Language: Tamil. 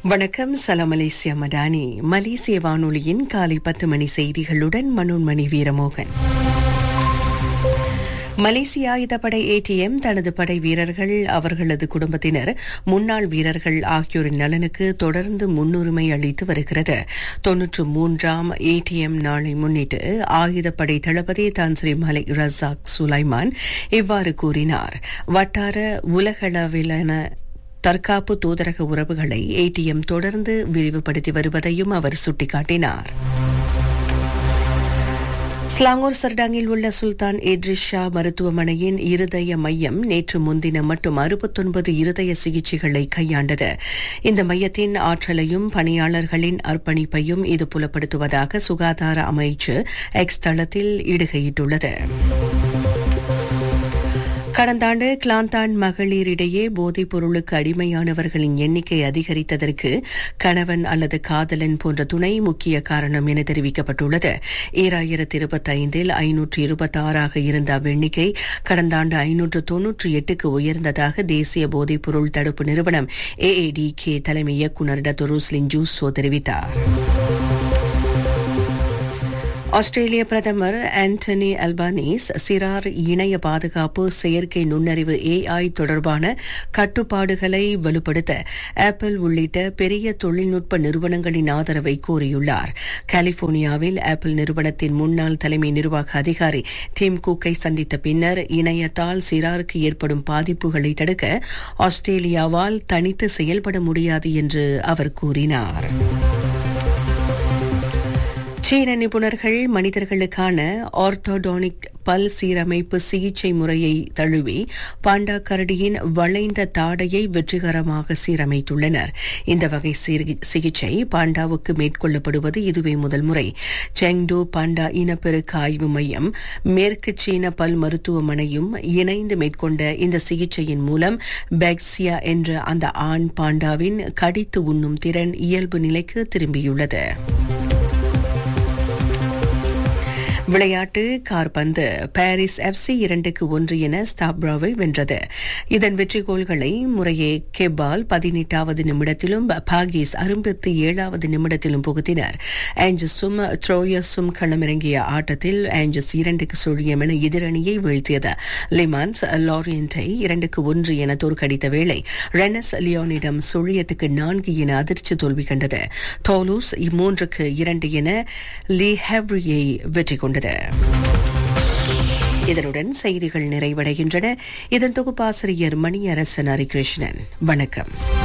வணக்கம் சலாம் மலேசியா மடானி மலேசிய வானொலியின் காலை பத்து மணி செய்திகளுடன் மனோன்மணி வீரமோகன் மலேசிய ஆயுதப்படை ஏடிஎம் தனது படை வீரர்கள் அவர்களது குடும்பத்தினர் முன்னாள் வீரர்கள் ஆகியோரின் நலனுக்கு தொடர்ந்து முன்னுரிமை அளித்து வருகிறது தொன்னூற்று மூன்றாம் ஏடிஎம் நாளை முன்னிட்டு ஆயுதப்படை தளபதி தான் ஸ்ரீ மலை ரசாக் சுலைமான் இவ்வாறு கூறினார் வட்டார உலகளவிலான தற்காப்பு தூதரக உறவுகளை ஏடிஎம் தொடர்ந்து விரிவுபடுத்தி வருவதையும் அவர் சுட்டிக்காட்டினார் ஸ்லாங்கூர் சர்டாங்கில் உள்ள சுல்தான் எட்ரிஸ் ஷா மருத்துவமனையின் இருதய மையம் நேற்று முன்தினம் மட்டும் அறுபத்தொன்பது இருதய சிகிச்சைகளை கையாண்டது இந்த மையத்தின் ஆற்றலையும் பணியாளர்களின் அர்ப்பணிப்பையும் இது புலப்படுத்துவதாக சுகாதார அமைச்சு எக்ஸ் தளத்தில் இடுகையிட்டுள்ளது கடந்த ஆண்டு கிளாந்தான் மகளிரிடையே போதைப் பொருளுக்கு அடிமையானவர்களின் எண்ணிக்கை அதிகரித்ததற்கு கணவன் அல்லது காதலன் போன்ற துணை முக்கிய காரணம் என தெரிவிக்கப்பட்டுள்ளது ஈராயிரத்தி இருபத்தி ஐந்தில் ஐநூற்று இருபத்தி ஆறாக இருந்த அவ்வெண்ணிக்கை கடந்த ஆண்டு ஐநூற்று தொன்னூற்றி எட்டுக்கு உயர்ந்ததாக தேசிய போதைப் பொருள் தடுப்பு நிறுவனம் ஏஏடிகே தலைமை இயக்குநர் டத்தொருஸ்லின் ஜூஸோ தெரிவித்தார் ஆஸ்திரேலிய பிரதமர் ஆண்டனி அல்பானீஸ் சிறார் இணைய பாதுகாப்பு செயற்கை நுண்ணறிவு ஏஐ தொடர்பான கட்டுப்பாடுகளை வலுப்படுத்த ஆப்பிள் உள்ளிட்ட பெரிய தொழில்நுட்ப நிறுவனங்களின் ஆதரவை கோரியுள்ளார் கலிபோர்னியாவில் ஆப்பிள் நிறுவனத்தின் முன்னாள் தலைமை நிர்வாக அதிகாரி டிம் குக்கை சந்தித்த பின்னர் இணையத்தால் சிறாருக்கு ஏற்படும் பாதிப்புகளை தடுக்க ஆஸ்திரேலியாவால் தனித்து செயல்பட முடியாது என்று அவர் கூறினார் சீன நிபுணர்கள் மனிதர்களுக்கான ஆர்த்தோடானிக் பல் சீரமைப்பு சிகிச்சை முறையை தழுவி பாண்டா கரடியின் வளைந்த தாடையை வெற்றிகரமாக சீரமைத்துள்ளனர் இந்த வகை சிகிச்சை பாண்டாவுக்கு மேற்கொள்ளப்படுவது இதுவே முதல் முறை செங்டு பாண்டா இனப்பெருக்க ஆய்வு மையம் மேற்கு சீன பல் மருத்துவமனையும் இணைந்து மேற்கொண்ட இந்த சிகிச்சையின் மூலம் பெக்சியா என்ற அந்த ஆண் பாண்டாவின் கடித்து உண்ணும் திறன் இயல்பு நிலைக்கு திரும்பியுள்ளது விளையாட்டு கார்பந்து பாரிஸ் எஃப்சி இரண்டுக்கு ஒன்று என ஸ்தாப்ராவை வென்றது இதன் வெற்றி கோல்களை முறையே கெபால் பதினெட்டாவது நிமிடத்திலும் பாகிஸ் அறுபத்தி ஏழாவது நிமிடத்திலும் புகுத்தினர் ஆஞ்சஸும் த்ரோயஸும் களமிறங்கிய ஆட்டத்தில் ஆஞ்சஸ் இரண்டுக்கு சுழியம் என எதிரணியை வீழ்த்தியது லிமான்ஸ் லாரியண்டை இரண்டுக்கு ஒன்று என தோற்கடித்த வேளை ரெனஸ் லியோனிடம் சுழியத்துக்கு நான்கு என அதிர்ச்சி தோல்வி கண்டது தோலூஸ் மூன்றுக்கு இரண்டு என லீ ஹெவ்ரியை வெற்றி கொண்டது கொண்டது இதனுடன் செய்திகள் நிறைவடைகின்றன இதன் தொகுப்பாசிரியர் மணியரசன் ஹரிகிருஷ்ணன் வணக்கம்